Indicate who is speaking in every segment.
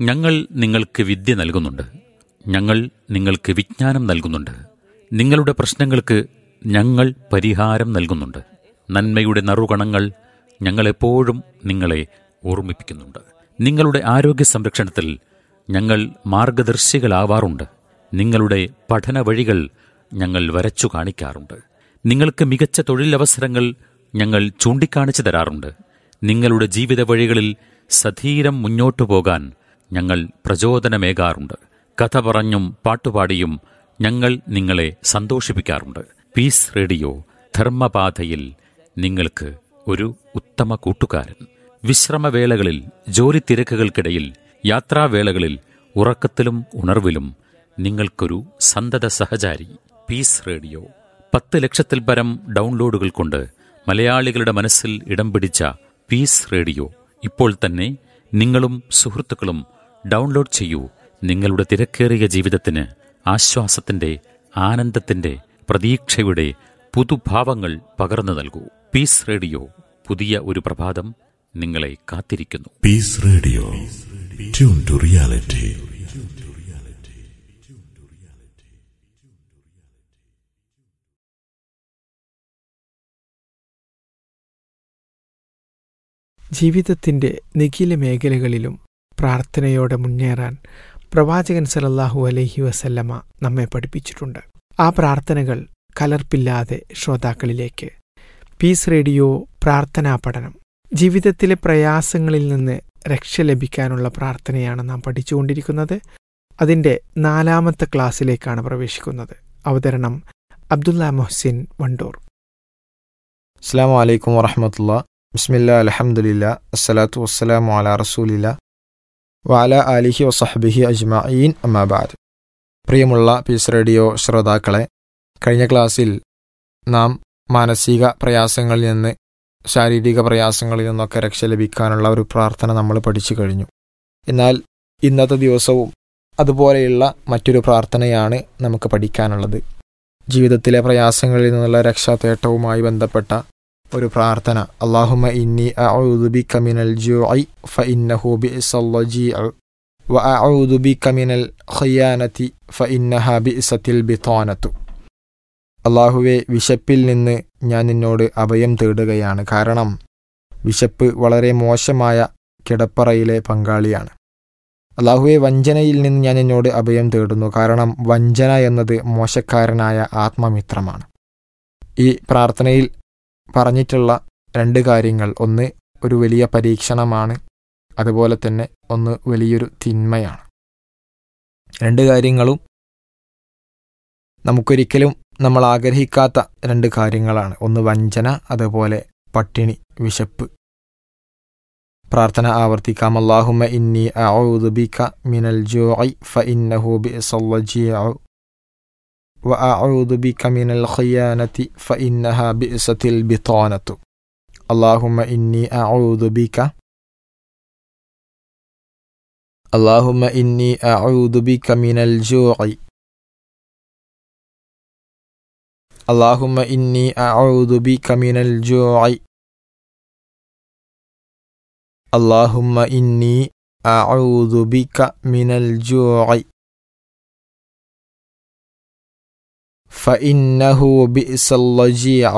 Speaker 1: ഞങ്ങൾ നിങ്ങൾക്ക് വിദ്യ നൽകുന്നുണ്ട് ഞങ്ങൾ നിങ്ങൾക്ക് വിജ്ഞാനം നൽകുന്നുണ്ട് നിങ്ങളുടെ പ്രശ്നങ്ങൾക്ക് ഞങ്ങൾ പരിഹാരം നൽകുന്നുണ്ട് നന്മയുടെ നറുകണങ്ങൾ ഞങ്ങളെപ്പോഴും നിങ്ങളെ ഓർമ്മിപ്പിക്കുന്നുണ്ട് നിങ്ങളുടെ ആരോഗ്യ സംരക്ഷണത്തിൽ ഞങ്ങൾ മാർഗദർശികളാവാറുണ്ട് നിങ്ങളുടെ പഠന വഴികൾ ഞങ്ങൾ വരച്ചു കാണിക്കാറുണ്ട് നിങ്ങൾക്ക് മികച്ച തൊഴിലവസരങ്ങൾ ഞങ്ങൾ ചൂണ്ടിക്കാണിച്ചു തരാറുണ്ട് നിങ്ങളുടെ ജീവിത വഴികളിൽ സധീരം മുന്നോട്ടു പോകാൻ ഞങ്ങൾ പ്രചോദനമേകാറുണ്ട് കഥ പറഞ്ഞും പാട്ടുപാടിയും ഞങ്ങൾ നിങ്ങളെ സന്തോഷിപ്പിക്കാറുണ്ട് പീസ് റേഡിയോ ധർമ്മപാതയിൽ നിങ്ങൾക്ക് ഒരു ഉത്തമ കൂട്ടുകാരൻ വിശ്രമവേളകളിൽ ജോലി തിരക്കുകൾക്കിടയിൽ യാത്രാവേളകളിൽ ഉറക്കത്തിലും ഉണർവിലും നിങ്ങൾക്കൊരു സന്തത സഹചാരി പീസ് റേഡിയോ പത്ത് ലക്ഷത്തിൽ പരം ഡൗൺലോഡുകൾ കൊണ്ട് മലയാളികളുടെ മനസ്സിൽ ഇടം പിടിച്ച പീസ് റേഡിയോ ഇപ്പോൾ തന്നെ നിങ്ങളും സുഹൃത്തുക്കളും ഡൗൺലോഡ് ചെയ്യൂ നിങ്ങളുടെ തിരക്കേറിയ ജീവിതത്തിന് ആശ്വാസത്തിന്റെ ആനന്ദത്തിന്റെ പ്രതീക്ഷയുടെ പുതുഭാവങ്ങൾ പകർന്നു നൽകൂ പീസ് റേഡിയോ പുതിയ ഒരു പ്രഭാതം നിങ്ങളെ കാത്തിരിക്കുന്നു
Speaker 2: Peace Radio. Tune to reality.
Speaker 3: ജീവിതത്തിൻ്റെ നിഖില മേഖലകളിലും പ്രാർത്ഥനയോടെ മുന്നേറാൻ പ്രവാചകൻ സലല്ലാഹു അലൈഹി വസല്ലമ നമ്മെ പഠിപ്പിച്ചിട്ടുണ്ട് ആ പ്രാർത്ഥനകൾ കലർപ്പില്ലാതെ ശ്രോതാക്കളിലേക്ക് പീസ് റേഡിയോ പ്രാർത്ഥനാ പഠനം ജീവിതത്തിലെ പ്രയാസങ്ങളിൽ നിന്ന് രക്ഷ ലഭിക്കാനുള്ള പ്രാർത്ഥനയാണ് നാം പഠിച്ചുകൊണ്ടിരിക്കുന്നത് അതിൻ്റെ നാലാമത്തെ ക്ലാസ്സിലേക്കാണ് പ്രവേശിക്കുന്നത് അവതരണം അബ്ദുല്ല മൊഹ്സിൻ വണ്ടൂർ
Speaker 4: അസ്സാം വലൈക്കും വറഹമത്തുള്ള ബിസ്മില്ല അലഹമുല്ല അസ്സലാത്തു വസ്സലാമു അല റസൂലില്ല വാല അലിഹി വസഹബിഹി അജ്മഈൻ അമ്മാബാദ് പ്രിയമുള്ള പീസ് റേഡിയോ ശ്രോതാക്കളെ കഴിഞ്ഞ ക്ലാസ്സിൽ നാം മാനസിക പ്രയാസങ്ങളിൽ നിന്ന് ശാരീരിക പ്രയാസങ്ങളിൽ നിന്നൊക്കെ രക്ഷ ലഭിക്കാനുള്ള ഒരു പ്രാർത്ഥന നമ്മൾ പഠിച്ചു കഴിഞ്ഞു എന്നാൽ ഇന്നത്തെ ദിവസവും അതുപോലെയുള്ള മറ്റൊരു പ്രാർത്ഥനയാണ് നമുക്ക് പഠിക്കാനുള്ളത് ജീവിതത്തിലെ പ്രയാസങ്ങളിൽ നിന്നുള്ള രക്ഷാതേട്ടവുമായി ബന്ധപ്പെട്ട ഒരു പ്രാർത്ഥന അള്ളാഹുമ ഇന്നി അഊദു ബിക മിനൽ ജൂഇ ഫഇന്നഹു ബിഅസൽ ലജീഉ വഅഊദു ബിക മിനൽ ഖിയാനതി ഫഇന്നഹ ബിഅസത്തിൽ ബിതാനത്തു അള്ളാഹുവെ വിശപ്പിൽ നിന്ന് ഞാൻ നിന്നോട് അഭയം തേടുകയാണ് കാരണം വിശപ്പ് വളരെ മോശമായ കിടപ്പറയിലെ പങ്കാളിയാണ് അള്ളാഹുവെ വഞ്ചനയിൽ നിന്ന് ഞാൻ എന്നോട് അഭയം തേടുന്നു കാരണം വഞ്ചന എന്നത് മോശക്കാരനായ ആത്മമിത്രമാണ് ഈ പ്രാർത്ഥനയിൽ പറഞ്ഞിട്ടുള്ള രണ്ട് കാര്യങ്ങൾ ഒന്ന് ഒരു വലിയ പരീക്ഷണമാണ് അതുപോലെ തന്നെ ഒന്ന് വലിയൊരു തിന്മയാണ് രണ്ട് കാര്യങ്ങളും നമുക്കൊരിക്കലും നമ്മൾ ആഗ്രഹിക്കാത്ത രണ്ട് കാര്യങ്ങളാണ് ഒന്ന് വഞ്ചന അതുപോലെ പട്ടിണി വിശപ്പ് പ്രാർത്ഥന ആവർത്തിക്കാം അല്ലാഹുമ്മ ഇന്നി അഊദു ബിക മിനൽ ജൂഇ ഫഇന്നഹു ബിഅസൽ ലജീഉ وأعوذ بك من الخيانة فإنها بئست البطانة اللهم إني أعوذ بك اللهم إني أعوذ بك من الجوع اللهم إني أعوذ بك من الجوع اللهم إني أعوذ بك من الجوع فإنه بئس اللجيع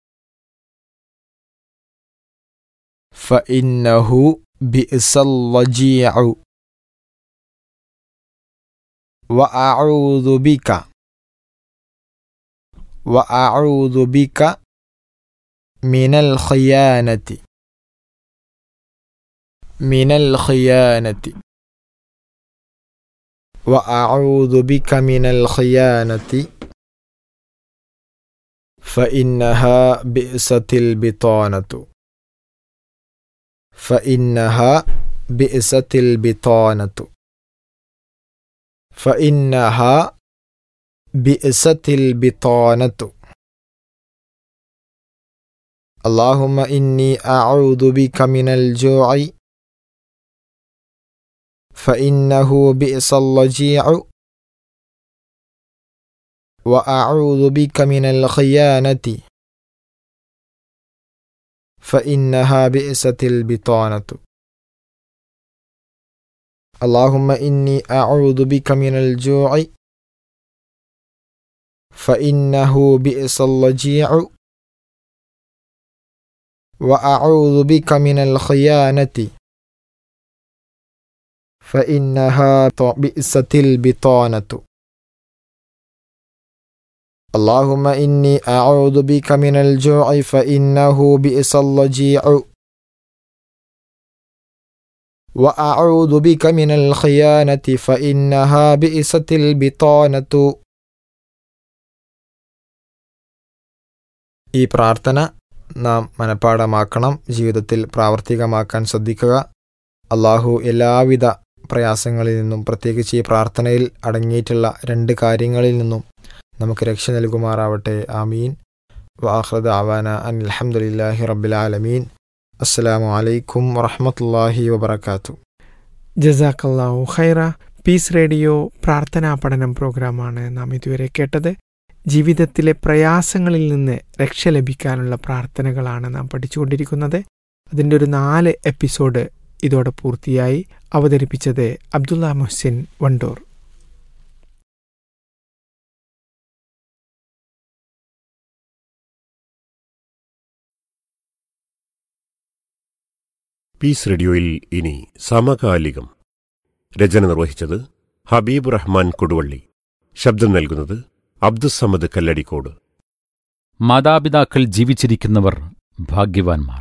Speaker 4: فإنه بئس اللجيع وأعوذ بك وأعوذ بك من الخيانة من الخيانة وأعوذ بك من الخيانة فإنها بئست البطانة فإنها بئست البطانة فإنها بئست البطانة اللهم إني أعوذ بك من الجوع فإنه بئس اللجيع وأعوذ بك من الخيانة فإنها بئست البطانة اللهم إني أعوذ بك من الجوع فإنه بئس اللجيع وأعوذ بك من الخيانة فإنها بئست البطانة اللهم إني أعوذ بك من الجوع فإنه بئس اللجيع وأعوذ بك من الخيانة فإنها بئست البطانة ഈ പ്രാർത്ഥന നാം മനഃപ്പാടമാക്കണം ജീവിതത്തിൽ പ്രാവർത്തികമാക്കാൻ ശ്രദ്ധിക്കുക അള്ളാഹു എല്ലാവിധ പ്രയാസങ്ങളിൽ നിന്നും പ്രത്യേകിച്ച് ഈ പ്രാർത്ഥനയിൽ അടങ്ങിയിട്ടുള്ള രണ്ട് കാര്യങ്ങളിൽ നിന്നും നമുക്ക് രക്ഷ നൽകുമാറാവട്ടെ ആമീൻ വാഹ്റദ് ആവാന അൻ അലഹമുല്ലാഹി റബ്ബിലാലമീൻ അസ്സലാമു അലൈക്കും വറഹമത്തല്ലാഹി വബർക്കാത്തു
Speaker 3: ജസാക്കല്ലാഹു ഖൈറ പീസ് റേഡിയോ പ്രാർത്ഥനാ പഠനം പ്രോഗ്രാമാണ് നാം ഇതുവരെ കേട്ടത് ജീവിതത്തിലെ പ്രയാസങ്ങളിൽ നിന്ന് രക്ഷ ലഭിക്കാനുള്ള പ്രാർത്ഥനകളാണ് നാം പഠിച്ചുകൊണ്ടിരിക്കുന്നത് അതിൻ്റെ ഒരു നാല് എപ്പിസോഡ് ഇതോടെ പൂർത്തിയായി അവതരിപ്പിച്ചത് അബ്ദുള്ള മുഹ്സിൻ വണ്ടൂർ
Speaker 5: പീസ് റേഡിയോയിൽ ഇനി സമകാലികം രചന നിർവഹിച്ചത് ഹബീബ് റഹ്മാൻ കൊടുവള്ളി ശബ്ദം നൽകുന്നത് അബ്ദുസമദ് കല്ലടിക്കോട്
Speaker 1: മാതാപിതാക്കൾ ജീവിച്ചിരിക്കുന്നവർ ഭാഗ്യവാന്മാർ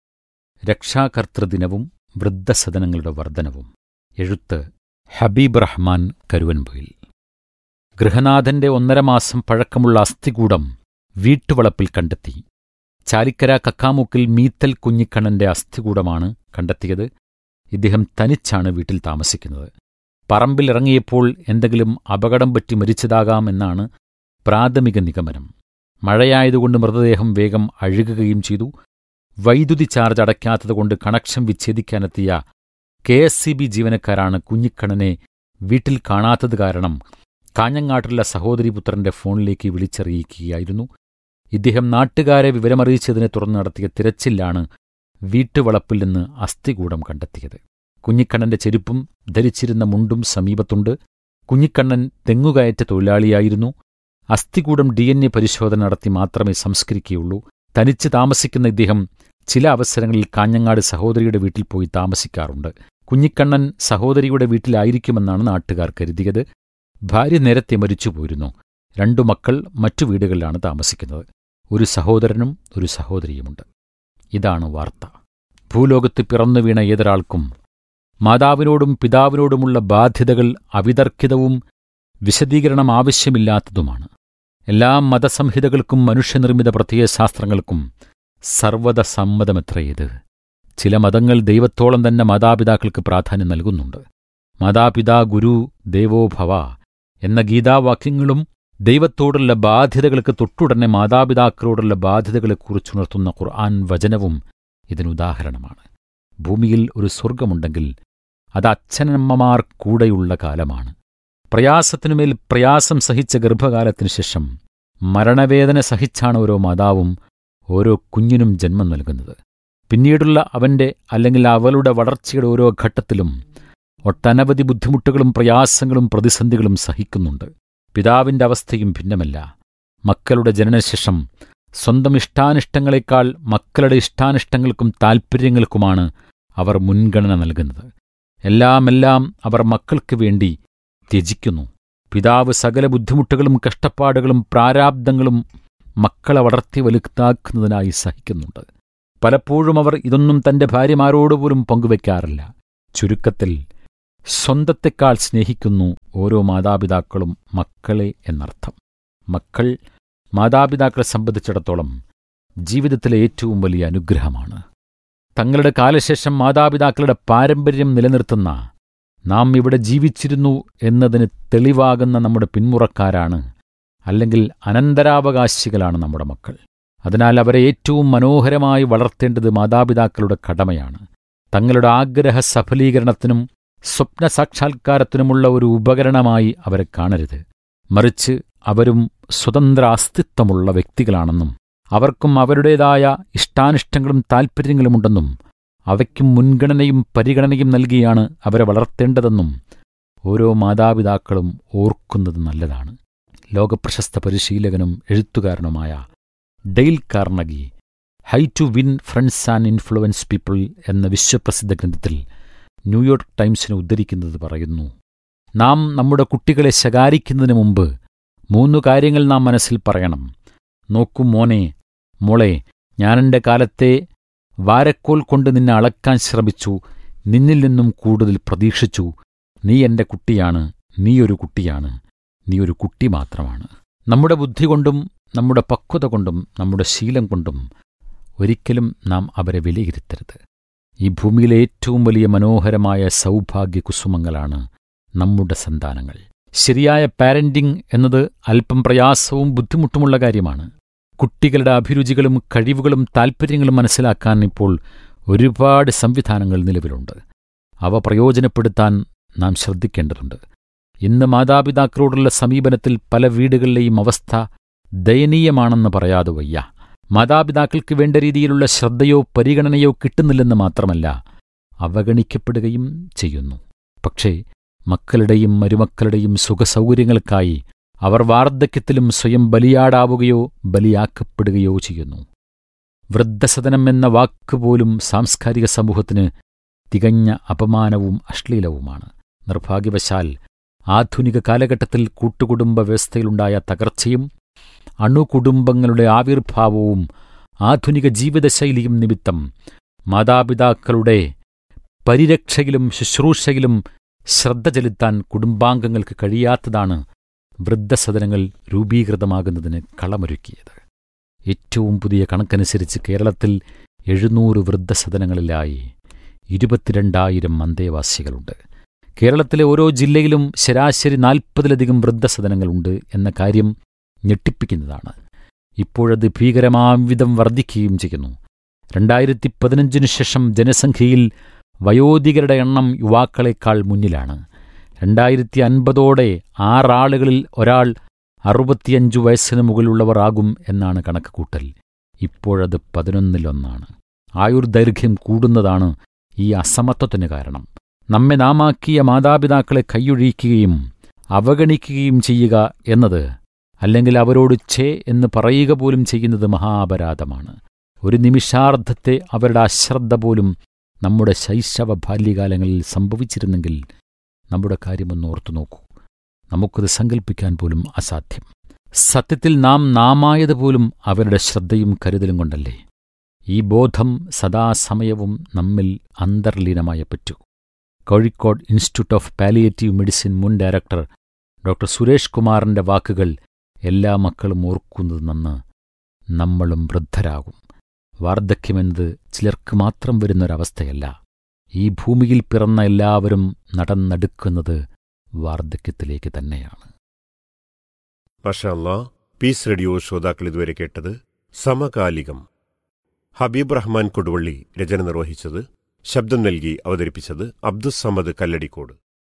Speaker 1: രക്ഷാകർത്തൃദിനവും വൃദ്ധസദനങ്ങളുടെ വർധനവും എഴുത്ത് ഹബീബ് റഹ്മാൻ കരുവൻപൊയിൽ ഗൃഹനാഥന്റെ ഒന്നര മാസം പഴക്കമുള്ള അസ്ഥികൂടം വീട്ടുവളപ്പിൽ കണ്ടെത്തി ചാലിക്കര കക്കാമുക്കിൽ മീത്തൽ കുഞ്ഞിക്കണ്ണന്റെ അസ്ഥികൂടമാണ് കണ്ടെത്തിയത് ഇദ്ദേഹം തനിച്ചാണ് വീട്ടിൽ താമസിക്കുന്നത് പറമ്പിലിറങ്ങിയപ്പോൾ എന്തെങ്കിലും അപകടം പറ്റി മരിച്ചതാകാമെന്നാണ് പ്രാഥമിക നിഗമനം മഴയായതുകൊണ്ട് മൃതദേഹം വേഗം അഴുകുകയും ചെയ്തു വൈദ്യുതി ചാർജ് അടയ്ക്കാത്തതുകൊണ്ട് കണക്ഷൻ വിച്ഛേദിക്കാനെത്തിയ കെ എസ് സി ബി ജീവനക്കാരാണ് കുഞ്ഞിക്കണ്ണനെ വീട്ടിൽ കാണാത്തത് കാരണം കാഞ്ഞങ്ങാട്ടുള്ള സഹോദരിപുത്രന്റെ ഫോണിലേക്ക് വിളിച്ചറിയിക്കുകയായിരുന്നു ഇദ്ദേഹം നാട്ടുകാരെ വിവരമറിയിച്ചതിനെ തുടർന്ന് നടത്തിയ തിരച്ചിലാണ് വീട്ടുവളപ്പിൽ നിന്ന് അസ്ഥികൂടം കണ്ടെത്തിയത് കുഞ്ഞിക്കണ്ണന്റെ ചെരുപ്പും ധരിച്ചിരുന്ന മുണ്ടും സമീപത്തുണ്ട് കുഞ്ഞിക്കണ്ണൻ തെങ്ങുകയറ്റ തൊഴിലാളിയായിരുന്നു അസ്ഥികൂടം ഡി എൻ എ പരിശോധന നടത്തി മാത്രമേ സംസ്കരിക്കുകയുള്ളൂ തനിച്ച് താമസിക്കുന്ന ഇദ്ദേഹം ചില അവസരങ്ങളിൽ കാഞ്ഞങ്ങാട് സഹോദരിയുടെ വീട്ടിൽ പോയി താമസിക്കാറുണ്ട് കുഞ്ഞിക്കണ്ണൻ സഹോദരിയുടെ വീട്ടിലായിരിക്കുമെന്നാണ് നാട്ടുകാർ കരുതിയത് ഭാര്യ നേരത്തെ മരിച്ചുപോയിരുന്നു രണ്ടു മക്കൾ മറ്റു വീടുകളിലാണ് താമസിക്കുന്നത് ഒരു സഹോദരനും ഒരു സഹോദരിയുമുണ്ട് ഇതാണ് വാർത്ത ഭൂലോകത്ത് പിറന്നു വീണ ഏതൊരാൾക്കും മാതാവിനോടും പിതാവിനോടുമുള്ള ബാധ്യതകൾ അവിതർക്കിതവും വിശദീകരണം ആവശ്യമില്ലാത്തതുമാണ് എല്ലാ മതസംഹിതകൾക്കും മനുഷ്യനിർമ്മിത പ്രത്യയശാസ്ത്രങ്ങൾക്കും സർവത സമ്മതമെത്രയത് ചില മതങ്ങൾ ദൈവത്തോളം തന്നെ മാതാപിതാക്കൾക്ക് പ്രാധാന്യം നൽകുന്നുണ്ട് മാതാപിതാ ഗുരു ദേവോ ഭവ എന്ന ഗീതാവാക്യങ്ങളും ദൈവത്തോടുള്ള ബാധ്യതകൾക്ക് തൊട്ടുടനെ മാതാപിതാക്കളോടുള്ള ബാധ്യതകളെക്കുറിച്ചുണർത്തുന്ന ഖുർആൻ വചനവും ഇതിനുദാഹരണമാണ് ഭൂമിയിൽ ഒരു സ്വർഗമുണ്ടെങ്കിൽ അത് അച്ഛനമ്മമാർ കൂടെയുള്ള കാലമാണ് പ്രയാസത്തിനുമേൽ പ്രയാസം സഹിച്ച ഗർഭകാലത്തിനു ശേഷം മരണവേദന സഹിച്ചാണ് ഓരോ മാതാവും ഓരോ കുഞ്ഞിനും ജന്മം നൽകുന്നത് പിന്നീടുള്ള അവന്റെ അല്ലെങ്കിൽ അവളുടെ വളർച്ചയുടെ ഓരോ ഘട്ടത്തിലും ഒട്ടനവധി ബുദ്ധിമുട്ടുകളും പ്രയാസങ്ങളും പ്രതിസന്ധികളും സഹിക്കുന്നുണ്ട് പിതാവിന്റെ അവസ്ഥയും ഭിന്നമല്ല മക്കളുടെ ജനനശേഷം സ്വന്തം ഇഷ്ടാനിഷ്ടങ്ങളെക്കാൾ മക്കളുടെ ഇഷ്ടാനിഷ്ടങ്ങൾക്കും താൽപ്പര്യങ്ങൾക്കുമാണ് അവർ മുൻഗണന നൽകുന്നത് എല്ലാമെല്ലാം അവർ മക്കൾക്ക് വേണ്ടി ത്യജിക്കുന്നു പിതാവ് സകല ബുദ്ധിമുട്ടുകളും കഷ്ടപ്പാടുകളും പ്രാരാബ്ദങ്ങളും മക്കളെ വളർത്തി വലുതാക്കുന്നതിനായി സഹിക്കുന്നുണ്ട് പലപ്പോഴും അവർ ഇതൊന്നും തന്റെ ഭാര്യമാരോടുപോലും പങ്കുവെക്കാറില്ല ചുരുക്കത്തിൽ സ്വന്തത്തെക്കാൾ സ്നേഹിക്കുന്നു ഓരോ മാതാപിതാക്കളും മക്കളെ എന്നർത്ഥം മക്കൾ മാതാപിതാക്കളെ സംബന്ധിച്ചിടത്തോളം ജീവിതത്തിലെ ഏറ്റവും വലിയ അനുഗ്രഹമാണ് തങ്ങളുടെ കാലശേഷം മാതാപിതാക്കളുടെ പാരമ്പര്യം നിലനിർത്തുന്ന നാം ഇവിടെ ജീവിച്ചിരുന്നു എന്നതിന് തെളിവാകുന്ന നമ്മുടെ പിന്മുറക്കാരാണ് അല്ലെങ്കിൽ അനന്തരാവകാശികളാണ് നമ്മുടെ മക്കൾ അതിനാൽ അവരെ ഏറ്റവും മനോഹരമായി വളർത്തേണ്ടത് മാതാപിതാക്കളുടെ കടമയാണ് തങ്ങളുടെ ആഗ്രഹ സഫലീകരണത്തിനും സ്വപ്ന സാക്ഷാത്കാരത്തിനുമുള്ള ഒരു ഉപകരണമായി അവരെ കാണരുത് മറിച്ച് അവരും സ്വതന്ത്ര അസ്തിത്വമുള്ള വ്യക്തികളാണെന്നും അവർക്കും അവരുടേതായ ഇഷ്ടാനിഷ്ടങ്ങളും താൽപ്പര്യങ്ങളുമുണ്ടെന്നും അവയ്ക്കും മുൻഗണനയും പരിഗണനയും നൽകിയാണ് അവരെ വളർത്തേണ്ടതെന്നും ഓരോ മാതാപിതാക്കളും ഓർക്കുന്നത് നല്ലതാണ് ലോകപ്രശസ്ത പരിശീലകനും എഴുത്തുകാരനുമായ Dale Carnegie how to win friends and influence people എന്ന വിശ്വപ്രസിദ്ധ ഗ്രന്ഥത്തിൽ ന്യൂയോർക്ക് ടൈംസിനെ ഉദ്ധരിക്കുന്നത് പറയുന്നു നാം നമ്മുടെ കുട്ടികളെ ശകാരിക്കുന്നതിന് മുമ്പ് മൂന്നു കാര്യങ്ങൾ നാം മനസ്സിൽ പറയണം നോക്കൂ മോനെ മോളെ ഞാനെൻ്റെ കാലത്തെ വാരക്കോൽ കൊണ്ട് നിന്നെ അളക്കാൻ ശ്രമിച്ചു നിന്നിൽ നിന്നും കൂടുതൽ പ്രതീക്ഷിച്ചു നീ എൻ്റെ കുട്ടിയാണ് നീ ഒരു കുട്ടിയാണ് നീ ഒരു കുട്ടി മാത്രമാണ് നമ്മുടെ ബുദ്ധി കൊണ്ടും നമ്മുടെ പക്വത കൊണ്ടും നമ്മുടെ ശീലം കൊണ്ടും ഒരിക്കലും നാം അവരെ വിലയിരുത്തരുത് ഈ ഭൂമിയിലെ ഏറ്റവും വലിയ മനോഹരമായ സൗഭാഗ്യ കുസുമങ്ങളാണ് നമ്മുടെ സന്താനങ്ങൾ ശരിയായ പാരന്റിംഗ് എന്നത് അല്പം പ്രയാസവും ബുദ്ധിമുട്ടുമുള്ള കാര്യമാണ് കുട്ടികളുടെ അഭിരുചികളും കഴിവുകളും താൽപ്പര്യങ്ങളും മനസ്സിലാക്കാൻ ഇപ്പോൾ ഒരുപാട് സംവിധാനങ്ങൾ നിലവിലുണ്ട് അവ പ്രയോജനപ്പെടുത്താൻ നാം ശ്രദ്ധിക്കേണ്ടതുണ്ട് ഇന്ന് മാതാപിതാക്കളോടുള്ള സമീപനത്തിൽ പല വീടുകളിലെയും അവസ്ഥ ദയനീയമാണെന്ന് പറയാതെ വയ്യ മാതാപിതാക്കൾക്ക് വേണ്ട രീതിയിലുള്ള ശ്രദ്ധയോ പരിഗണനയോ കിട്ടുന്നില്ലെന്ന് മാത്രമല്ല അവഗണിക്കപ്പെടുകയും ചെയ്യുന്നു പക്ഷേ മക്കളുടെയും മരുമക്കളുടെയും സുഖസൗകര്യങ്ങൾക്കായി അവർ വാർദ്ധക്യത്തിലും സ്വയം ബലിയാടാവുകയോ ബലിയാക്കപ്പെടുകയോ ചെയ്യുന്നു വൃദ്ധസദനം എന്ന വാക്കുപോലും സാംസ്കാരിക സമൂഹത്തിന് തികഞ്ഞ അപമാനവും അശ്ലീലവുമാണ് നിർഭാഗ്യവശാൽ ആധുനിക കാലഘട്ടത്തിൽ കൂട്ടുകുടുംബ വ്യവസ്ഥയിലുണ്ടായ തകർച്ചയും അണുകുടുംബങ്ങളുടെ ആവിർഭാവവും ആധുനിക ജീവിതശൈലിയും നിമിത്തം മാതാപിതാക്കളുടെ പരിരക്ഷയിലും ശുശ്രൂഷയിലും ശ്രദ്ധ ചെലുത്താൻ കുടുംബാംഗങ്ങൾക്ക് കഴിയാത്തതാണ് വൃദ്ധസദനങ്ങൾ രൂപീകൃതമാകുന്നതിന് കളമൊരുക്കിയത് ഏറ്റവും പുതിയ കണക്കനുസരിച്ച് കേരളത്തിൽ എഴുന്നൂറ് വൃദ്ധസദനങ്ങളിലായി ഇരുപത്തിരണ്ടായിരം അന്തേവാസികളുണ്ട് കേരളത്തിലെ ഓരോ ജില്ലയിലും ശരാശരി നാൽപ്പതിലധികം വൃദ്ധസദനങ്ങളുണ്ട് എന്ന കാര്യം ഞെട്ടിപ്പിക്കുന്നതാണ് ഇപ്പോഴത് ഭീകരമാംവിധം വർദ്ധിക്കുകയും ചെയ്യുന്നു രണ്ടായിരത്തി പതിനഞ്ചിനു ശേഷം ജനസംഖ്യയിൽ വയോധികരുടെ എണ്ണം യുവാക്കളെക്കാൾ മുന്നിലാണ് രണ്ടായിരത്തി അൻപതോടെ ആറാളുകളിൽ ഒരാൾ അറുപത്തിയഞ്ചു വയസ്സിന് മുകളിലുള്ളവർ ആകും എന്നാണ് കണക്കുകൂട്ടൽ ഇപ്പോഴത് പതിനൊന്നിലൊന്നാണ് ആയുർദൈർഘ്യം കൂടുന്നതാണ് ഈ അസമത്വത്തിന് കാരണം നമ്മെ നാമാക്കിയ മാതാപിതാക്കളെ കൈയൊഴിക്കുകയും അവഗണിക്കുകയും ചെയ്യുക എന്നത് അല്ലെങ്കിൽ അവരോട് ഛേ എന്ന് പറയുക പോലും ചെയ്യുന്നത് മഹാപരാധമാണ് ഒരു നിമിഷാർദ്ധത്തെ അവരുടെ അശ്രദ്ധ പോലും നമ്മുടെ ശൈശവ ബാല്യകാലങ്ങളിൽ സംഭവിച്ചിരുന്നെങ്കിൽ നമ്മുടെ കാര്യമൊന്ന് ഓർത്തു നോക്കൂ നമുക്കത് സങ്കല്പിക്കാൻ പോലും അസാധ്യം സത്യത്തിൽ നാം നാമായതുപോലും അവരുടെ ശ്രദ്ധയും കരുതലും കൊണ്ടല്ലേ ഈ ബോധം സദാസമയവും നമ്മിൽ അന്തർലീനമായ പറ്റൂ Kozhikode institute of palliative medicine മുൻ ഡയറക്ടർ ഡോക്ടർ സുരേഷ് കുമാറിന്റെ വാക്കുകൾ എല്ലാ മക്കളും ഓർക്കുന്നത് നന്ന് നമ്മളും വൃദ്ധരാകും വാർദ്ധക്യമെന്നത് ചിലർക്ക് മാത്രം വരുന്നൊരവസ്ഥയല്ല ഈ ഭൂമിയിൽ പിറന്ന എല്ലാവരും നടന്നെടുക്കുന്നത് വാർദ്ധക്യത്തിലേക്ക് തന്നെയാണ്
Speaker 5: മഷാല്ല പീസ് റേഡിയോ ശ്രോതാക്കൾ ഇതുവരെ കേട്ടത് സമകാലികം ഹബീബ് റഹ്മാൻ കൊടുവള്ളി രചന നിർവഹിച്ചത് ശബ്ദം നൽകി അവതരിപ്പിച്ചത് അബ്ദുസമ്മദ് കല്ലടിക്കോട്